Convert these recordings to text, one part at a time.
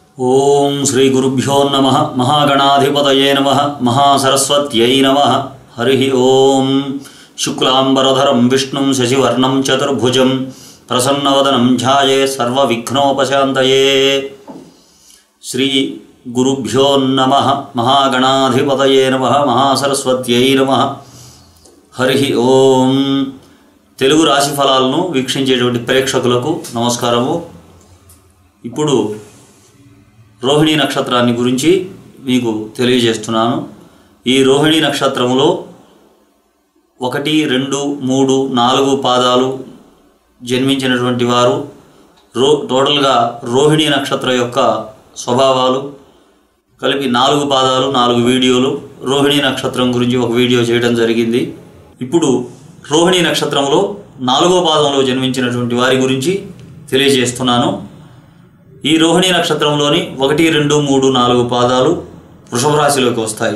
ఓం శ్రీ గురుభ్యో నమ మహాగణాధిపతయే నమ మహాసరస్వత్యై నమ హరి ఓం శుక్లాంబరధరం విష్ణుం శశివర్ణం చతుర్భుజం ప్రసన్నవదనం ధ్యాయే సర్వవిఘ్నోపశాంతయే శ్రీ గురుభ్యో నమ మహాగణాధిపతయే నమ మహాసరస్వత్యై నమ హరి ఓం తెలుగు రాశి ఫలాలను వీక్షించేటువంటి ప్రేక్షకులకు నమస్కారము ఇప్పుడు రోహిణీ నక్షత్రాన్ని గురించి మీకు తెలియజేస్తున్నాను ఈ రోహిణీ నక్షత్రములో ఒకటి రెండు మూడు నాలుగు పాదాలు జన్మించినటువంటి వారు రో టోటల్గా రోహిణీ నక్షత్రం యొక్క స్వభావాలు కలిపి నాలుగు పాదాలు నాలుగు వీడియోలు రోహిణీ నక్షత్రం గురించి ఒక వీడియో చేయడం జరిగింది ఇప్పుడు రోహిణీ నక్షత్రంలో నాలుగో పాదంలో జన్మించినటువంటి వారి గురించి తెలియజేస్తున్నాను ఈ రోహిణీ నక్షత్రంలోని ఒకటి రెండు మూడు నాలుగు పాదాలు వృషభ రాశిలోకి వస్తాయి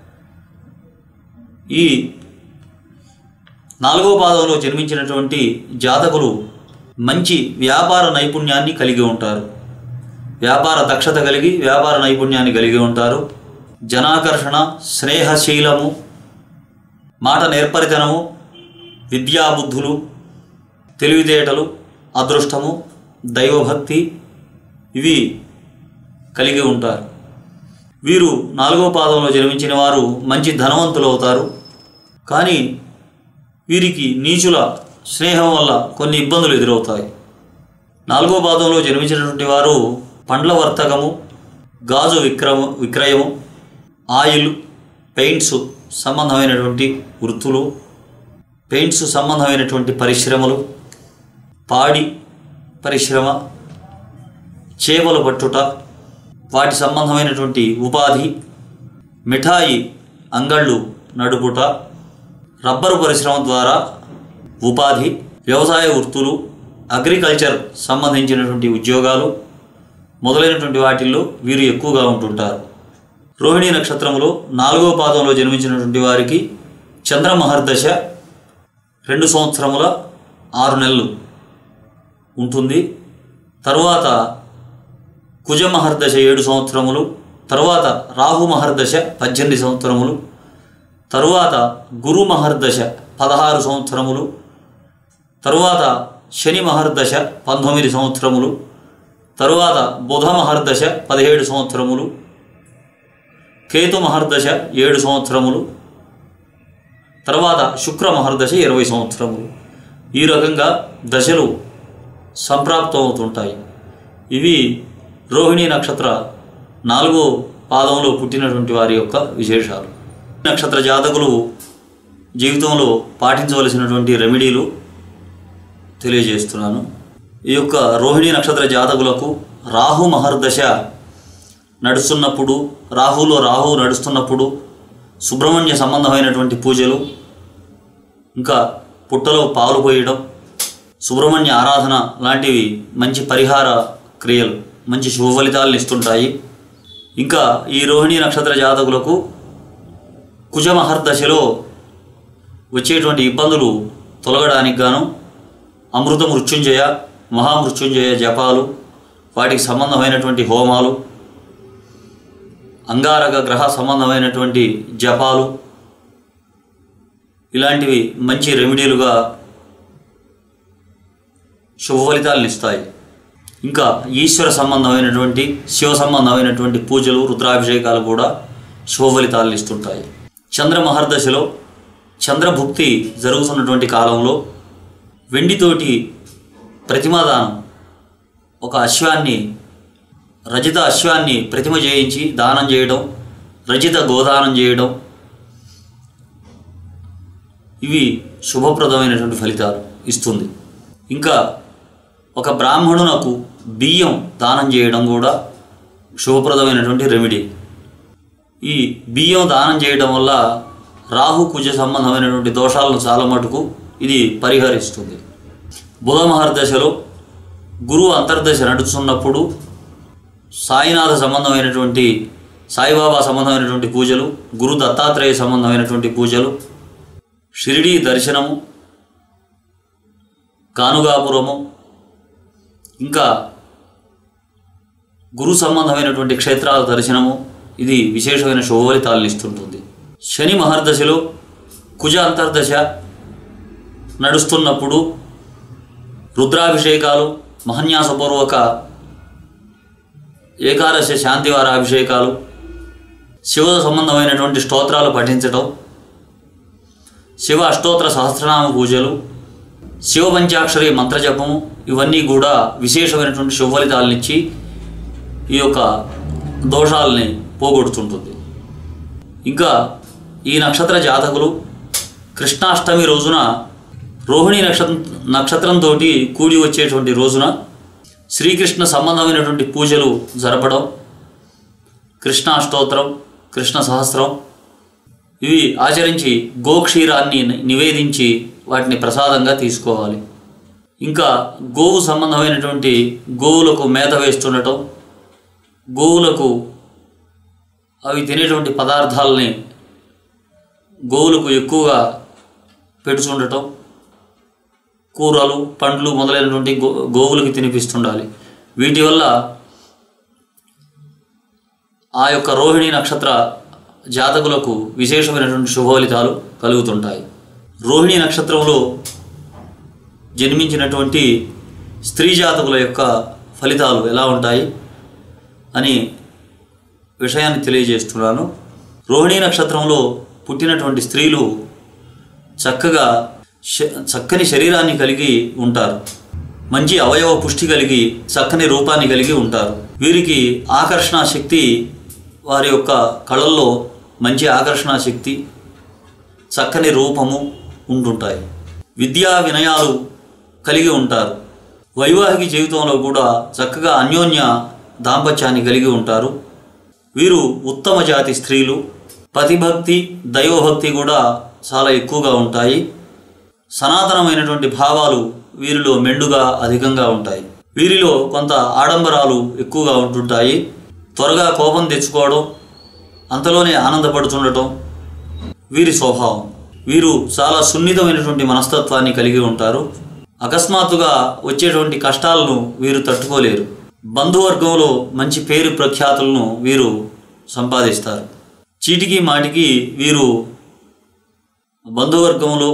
ఈ నాలుగో పాదంలో జన్మించినటువంటి జాతకులు మంచి వ్యాపార నైపుణ్యాన్ని కలిగి ఉంటారు వ్యాపార దక్షత కలిగి వ్యాపార నైపుణ్యాన్ని కలిగి ఉంటారు జనాకర్షణ స్నేహశీలము మాట నేర్పరితనము విద్యాబుద్ధులు తెలివితేటలు అదృష్టము దైవభక్తి ఇవి కలిగి ఉంటారు వీరు నాలుగో పాదంలో జన్మించిన వారు మంచి ధనవంతులు అవుతారు కానీ వీరికి నీచుల స్నేహం వల్ల కొన్ని ఇబ్బందులు ఎదురవుతాయి నాలుగో పాదంలో జన్మించినటువంటి వారు పండ్ల వర్తకము గాజు విక్రము విక్రయము ఆయిల్ పెయింట్స్ సంబంధమైనటువంటి వృత్తులు పెయింట్స్ సంబంధమైనటువంటి పరిశ్రమలు పాడి పరిశ్రమ చేపలు పట్టుట వాటి సంబంధమైనటువంటి ఉపాధి మిఠాయి అంగళ్ళు నడుపుట రబ్బరు పరిశ్రమ ద్వారా ఉపాధి వ్యవసాయ వృత్తులు అగ్రికల్చర్ సంబంధించినటువంటి ఉద్యోగాలు మొదలైనటువంటి వాటిల్లో వీరు ఎక్కువగా ఉంటుంటారు రోహిణీ నక్షత్రంలో నాలుగో పాదంలో జన్మించినటువంటి వారికి చంద్రమహర్దశ రెండు సంవత్సరముల ఆరు నెలలు ఉంటుంది తరువాత కుజ మహర్దశ ఏడు సంవత్సరములు తరువాత రాహు మహర్దశ పద్దెనిమిది సంవత్సరములు తరువాత గురు మహర్దశ పదహారు సంవత్సరములు తరువాత శని మహర్దశ పంతొమ్మిది సంవత్సరములు తరువాత బుధ మహర్దశ పదిహేడు సంవత్సరములు కేతు మహర్దశ ఏడు సంవత్సరములు తర్వాత శుక్ర మహర్దశ ఇరవై సంవత్సరములు ఈ రకంగా దశలు సంప్రాప్తమవుతుంటాయి ఇవి రోహిణీ నక్షత్ర నాలుగో పాదంలో పుట్టినటువంటి వారి యొక్క విశేషాలు నక్షత్ర జాతకులు జీవితంలో పాటించవలసినటువంటి రెమెడీలు తెలియజేస్తున్నాను ఈ యొక్క రోహిణీ నక్షత్ర జాతకులకు రాహు మహర్దశ నడుస్తున్నప్పుడు రాహులో రాహు నడుస్తున్నప్పుడు సుబ్రహ్మణ్య సంబంధమైనటువంటి పూజలు ఇంకా పుట్టలో పాలు పోయడం సుబ్రహ్మణ్య ఆరాధన లాంటివి మంచి పరిహార క్రియలు మంచి శుభ ఫలితాలను ఇస్తుంటాయి ఇంకా ఈ రోహిణీ నక్షత్ర జాతకులకు కుజమహర్దశలో వచ్చేటువంటి ఇబ్బందులు తొలగడానికి గాను అమృత మృత్యుంజయ మహామృత్యుంజయ జపాలు వాటికి సంబంధమైనటువంటి హోమాలు అంగారక గ్రహ సంబంధమైనటువంటి జపాలు ఇలాంటివి మంచి రెమెడీలుగా శుభ ఫలితాలను ఇస్తాయి ఇంకా ఈశ్వర సంబంధమైనటువంటి శివ సంబంధమైనటువంటి పూజలు రుద్రాభిషేకాలు కూడా శుభ ఫలితాలను ఇస్తుంటాయి చంద్ర మహర్దశలో చంద్రభుక్తి జరుగుతున్నటువంటి కాలంలో వెండితోటి ప్రతిమాదానం ఒక అశ్వాన్ని రజిత అశ్వాన్ని ప్రతిమ చేయించి దానం చేయడం రజిత గోదానం చేయడం ఇవి శుభప్రదమైనటువంటి ఫలితాలు ఇస్తుంది ఇంకా ఒక బ్రాహ్మణునకు బియ్యం దానం చేయడం కూడా శుభప్రదమైనటువంటి రెమెడీ ఈ బియ్యం దానం చేయడం వల్ల రాహు కుజ సంబంధమైనటువంటి దోషాలను చాలా మటుకు ఇది పరిహరిస్తుంది బుధ మహర్దశలో గురువు అంతర్దశ నడుస్తున్నప్పుడు సాయినాథ సంబంధమైనటువంటి సాయిబాబా సంబంధమైనటువంటి పూజలు గురు దత్తాత్రేయ సంబంధమైనటువంటి పూజలు షిరిడీ దర్శనము కానుగాపురము ఇంకా గురు సంబంధమైనటువంటి క్షేత్రాల దర్శనము ఇది విశేషమైన శుభ ఫలితాలను ఇస్తుంటుంది శని మహర్దశలో కుజ అంతర్దశ నడుస్తున్నప్పుడు రుద్రాభిషేకాలు మహన్యాసపూర్వక ఏకాదశ శాంతివార అభిషేకాలు శివ సంబంధమైనటువంటి స్తోత్రాలు పఠించటం శివ అష్టోత్తర సహస్రనామ పూజలు శివ పంచాక్షరి మంత్రజపము ఇవన్నీ కూడా విశేషమైనటువంటి శుభ ఫలితాలనిచ్చి ఈ యొక్క దోషాలని పోగొడుతుంటుంది ఇంకా ఈ నక్షత్ర జాతకులు కృష్ణాష్టమి రోజున రోహిణి నక్షత్రం నక్షత్రంతో కూడి వచ్చేటువంటి రోజున శ్రీకృష్ణ సంబంధమైనటువంటి పూజలు జరపడం కృష్ణ అష్టోత్తరం కృష్ణ సహస్రం ఇవి ఆచరించి గోక్షీరాన్ని నివేదించి వాటిని ప్రసాదంగా తీసుకోవాలి ఇంకా గోవు సంబంధమైనటువంటి గోవులకు మేత వేస్తుండటం గోవులకు అవి తినేటువంటి పదార్థాలని గోవులకు ఎక్కువగా పెడుతుండటం కూరలు పండ్లు మొదలైనటువంటి గో గోవులకి తినిపిస్తుండాలి వీటి వల్ల ఆ యొక్క రోహిణి నక్షత్ర జాతకులకు విశేషమైనటువంటి శుభ ఫలితాలు కలుగుతుంటాయి రోహిణి నక్షత్రంలో జన్మించినటువంటి స్త్రీ జాతకుల యొక్క ఫలితాలు ఎలా ఉంటాయి అని విషయాన్ని తెలియజేస్తున్నాను రోహిణీ నక్షత్రంలో పుట్టినటువంటి స్త్రీలు చక్కగా శ- చక్కని శరీరాన్ని కలిగి ఉంటారు మంచి అవయవ పుష్టి కలిగి చక్కని రూపాన్ని కలిగి ఉంటారు వీరికి ఆకర్షణ శక్తి వారి యొక్క కళల్లో మంచి ఆకర్షణ శక్తి చక్కని రూపము ఉంటుంటాయి విద్యా వినయాలు కలిగి ఉంటారు వైవాహిక జీవితంలో కూడా చక్కగా అన్యోన్య దాంపత్యాన్ని కలిగి ఉంటారు వీరు ఉత్తమ జాతి స్త్రీలు పతిభక్తి దైవభక్తి కూడా చాలా ఎక్కువగా ఉంటాయి సనాతనమైనటువంటి భావాలు వీరిలో మెండుగా అధికంగా ఉంటాయి వీరిలో కొంత ఆడంబరాలు ఎక్కువగా ఉంటుంటాయి త్వరగా కోపం తెచ్చుకోవడం అంతలోనే ఆనందపడుతుండటం వీరి స్వభావం వీరు చాలా సున్నితమైనటువంటి మనస్తత్వాన్ని కలిగి ఉంటారు అకస్మాత్తుగా వచ్చేటువంటి కష్టాలను వీరు తట్టుకోలేరు బంధువర్గంలో మంచి పేరు ప్రఖ్యాతులను వీరు సంపాదిస్తారు చీటికి మాటికి వీరు బంధువర్గంలో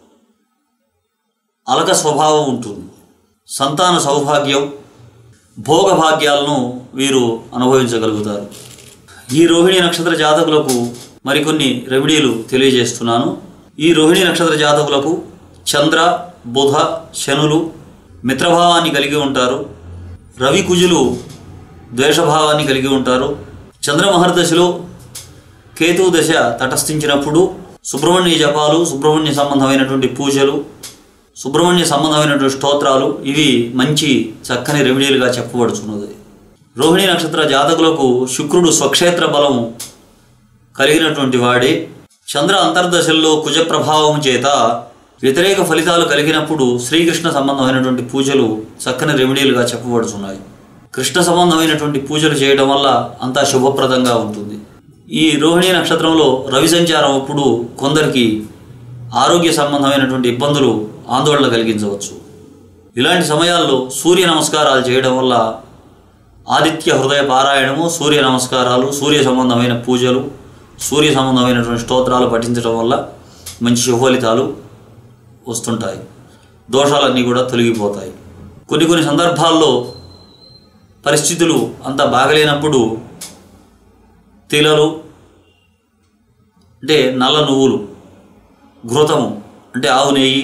అలక స్వభావం ఉంటుంది సంతాన సౌభాగ్యం భోగభాగ్యాలను వీరు అనుభవించగలుగుతారు ఈ రోహిణి నక్షత్ర జాతకులకు మరికొన్ని రెమెడీలు తెలియజేస్తున్నాను ఈ రోహిణి నక్షత్ర జాతకులకు చంద్ర బుధ శనులు మిత్రభావాన్ని కలిగి ఉంటారు రవి కుజులు ద్వేషభావాన్ని కలిగి ఉంటారు చంద్రమహర్దశలో కేతు దశ తటస్థించినప్పుడు సుబ్రహ్మణ్య జపాలు సుబ్రహ్మణ్య సంబంధమైనటువంటి పూజలు సుబ్రహ్మణ్య సంబంధమైనటువంటి స్తోత్రాలు ఇవి మంచి చక్కని రెమెడీలుగా చెప్పబడుతున్నది రోహిణి నక్షత్ర జాతకులకు శుక్రుడు స్వక్షేత్ర బలం కలిగినటువంటి వాడే చంద్ర అంతర్దశల్లో కుజ ప్రభావం చేత వ్యతిరేక ఫలితాలు కలిగినప్పుడు శ్రీకృష్ణ సంబంధమైనటువంటి పూజలు చక్కని రెమెడీలుగా చెప్పబడుతున్నాయి కృష్ణ సంబంధమైనటువంటి పూజలు చేయడం వల్ల అంతా శుభప్రదంగా ఉంటుంది ఈ రోహిణి నక్షత్రంలో రవి సంచారం అప్పుడు కొందరికి ఆరోగ్య సంబంధమైనటువంటి ఇబ్బందులు ఆందోళన కలిగించవచ్చు ఇలాంటి సమయాల్లో సూర్య నమస్కారాలు చేయడం వల్ల ఆదిత్య హృదయ పారాయణము సూర్య నమస్కారాలు సూర్య సంబంధమైన పూజలు సూర్య సంబంధమైనటువంటి స్తోత్రాలు పఠించడం వల్ల మంచి శుభ ఫలితాలు వస్తుంటాయి దోషాలన్నీ కూడా తొలగిపోతాయి కొన్ని కొన్ని సందర్భాల్లో పరిస్థితులు అంత బాగలేనప్పుడు తిలలు అంటే నల్ల నువ్వులు ఘృతము అంటే ఆవు నెయ్యి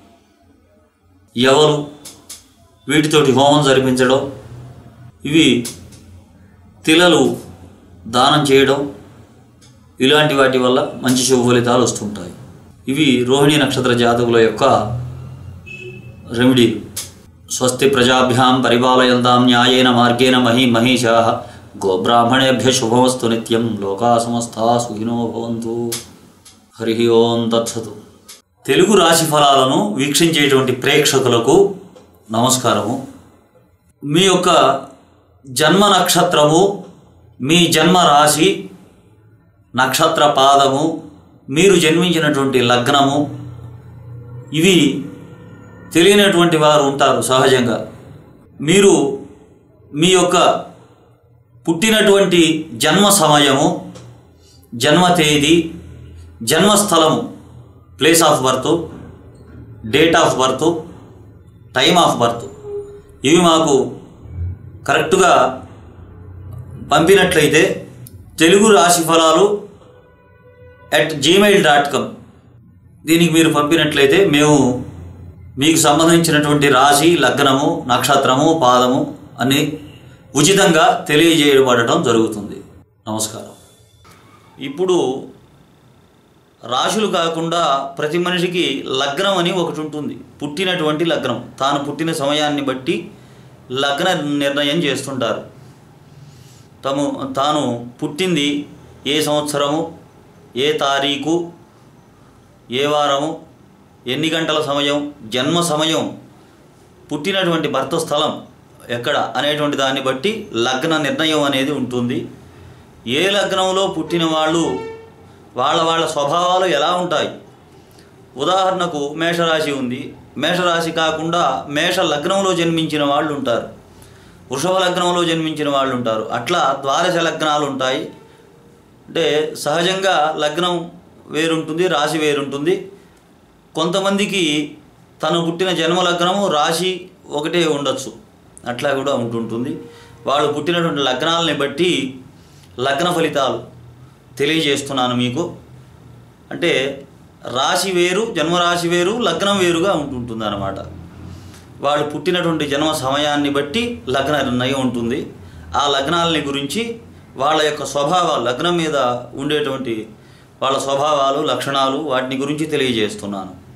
ఎవరు వీటితోటి హోమం జరిపించడం ఇవి తిలలు దానం చేయడం ఇలాంటి వాటి వల్ల మంచి శుభ ఫలితాలు వస్తుంటాయి ఇవి రోహిణి నక్షత్ర జాతకుల యొక్క రెమెడీలు స్వస్తి ప్రజాభ్యాం పరిపాలయంతాం న్యాయేన మార్గేణ మహి మహిషా గోబ్రాహ్మణేభ్య శుభమస్తు నిత్యం లోకా సమస్తా సుఖినో భవంతు హరి ఓం తత్సతు తెలుగు రాశి ఫలాలను వీక్షించేటువంటి ప్రేక్షకులకు నమస్కారము మీ యొక్క జన్మ నక్షత్రము మీ జన్మ రాశి నక్షత్ర పాదము మీరు జన్మించినటువంటి లగ్నము ఇవి తెలియనటువంటి వారు ఉంటారు సహజంగా మీరు మీ యొక్క పుట్టినటువంటి జన్మ సమయము జన్మ తేదీ జన్మస్థలము place of birth date of birth time of birth ఇవి మాకు కరెక్ట్గా పంపినట్లయితే తెలుగు రాశి ఫలాలు అట్ జీమెయిల్ డాట్ కామ్ దీనికి మీరు పంపినట్లయితే మేము మీకు సంబంధించినటువంటి రాశి లగ్నము నక్షత్రము పాదము అని ఉచితంగా తెలియజేయబడటం జరుగుతుంది నమస్కారం ఇప్పుడు రాశులు కాకుండా ప్రతి మనిషికి లగ్నం అని ఒకటి ఉంటుంది పుట్టినటువంటి లగ్నం తాను పుట్టిన సమయాన్ని బట్టి లగ్న నిర్ణయం చేస్తుంటారు తము తాను పుట్టింది ఏ సంవత్సరము ఏ తారీఖు ఏ వారము ఎన్ని గంటల సమయం జన్మ సమయం పుట్టినటువంటి భర్త స్థలం ఎక్కడ అనేటువంటి దాన్ని బట్టి లగ్న నిర్ణయం అనేది ఉంటుంది ఏ లగ్నంలో పుట్టిన వాళ్ళు వాళ్ళ వాళ్ళ స్వభావాలు ఎలా ఉంటాయి ఉదాహరణకు మేషరాశి ఉంది మేషరాశి కాకుండా మేష లగ్నంలో జన్మించిన వాళ్ళు ఉంటారు వృషభ లగ్నంలో జన్మించిన వాళ్ళు ఉంటారు అట్లా ద్వాదశ లగ్నాలు ఉంటాయి అంటే సహజంగా లగ్నం వేరుంటుంది రాశి వేరుంటుంది కొంతమందికి తను పుట్టిన జన్మ లగ్నము రాశి ఒకటే ఉండొచ్చు అట్లా కూడా ఉంటుంటుంది వాళ్ళు పుట్టినటువంటి లగ్నాలని బట్టి లగ్న ఫలితాలు తెలియజేస్తున్నాను మీకు అంటే రాశి వేరు జన్మరాశి వేరు లగ్నం వేరుగా ఉంటుంటుంది అన్నమాట వాళ్ళు పుట్టినటువంటి జన్మ సమయాన్ని బట్టి లగ్న నిర్ణయం ఉంటుంది ఆ లగ్నాలని గురించి వాళ్ళ యొక్క స్వభావాలు లగ్నం మీద ఉండేటువంటి వాళ్ళ స్వభావాలు లక్షణాలు వాటిని గురించి తెలియజేస్తున్నాను